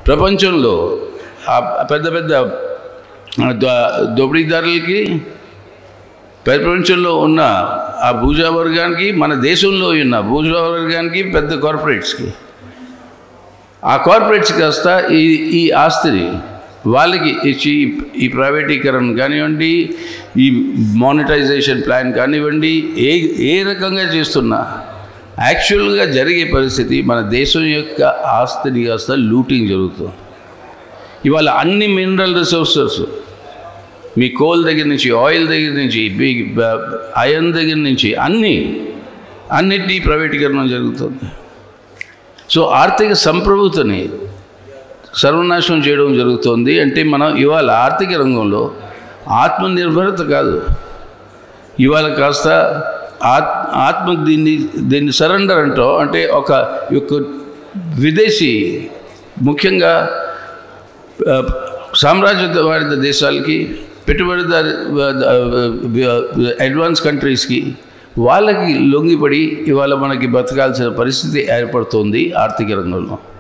ప్రపంచంలో ఆ పెద్ద పెద్ద ద- దోపిడీదారులకి ప్రపంచంలో ఉన్న ఆ భూజా వర్గానికి మన దేశంలో ఉన్న భూజా వర్గానికి పెద్ద కార్పొరేట్స్కి ఆ కార్పొరేట్స్ కాస్త ఈ ఈ ఆస్తిని వాళ్ళకి ఇచ్చి ఈ ప్రైవేటీకరణ కానివ్వండి ఈ మానిటైజేషన్ ప్లాన్ కానివ్వండి ఏ ఏ రకంగా చేస్తున్నా యాక్చువల్గా జరిగే పరిస్థితి మన దేశం యొక్క ఆస్తిని కాస్త లూటింగ్ జరుగుతుంది ఇవాళ అన్ని మినరల్ రిసోర్సెస్ మీ కోల్ దగ్గర నుంచి ఆయిల్ దగ్గర నుంచి మీ ఐరన్ దగ్గర నుంచి అన్నీ అన్నిటినీ ప్రైవేటీకరణ జరుగుతుంది సో ఆర్థిక సంప్రభుతని సర్వనాశనం చేయడం జరుగుతోంది అంటే మనం ఇవాళ ఆర్థిక రంగంలో ఆత్మనిర్భరత కాదు ఇవాళ కాస్త ఆత్ ఆత్మ దీన్ని దీన్ని సరెండర్ అంటాం అంటే ఒక యొక్క విదేశీ ముఖ్యంగా ఆ, సామ్రాజ్యవాద దేశాలకి పెట్టుబడిదారి అడ్వాన్స్ కంట్రీస్కి వాళ్ళకి లొంగిపడి ఇవాళ మనకి బతకాల్సిన పరిస్థితి ఏర్పడుతోంది ఆర్థిక రంగంలో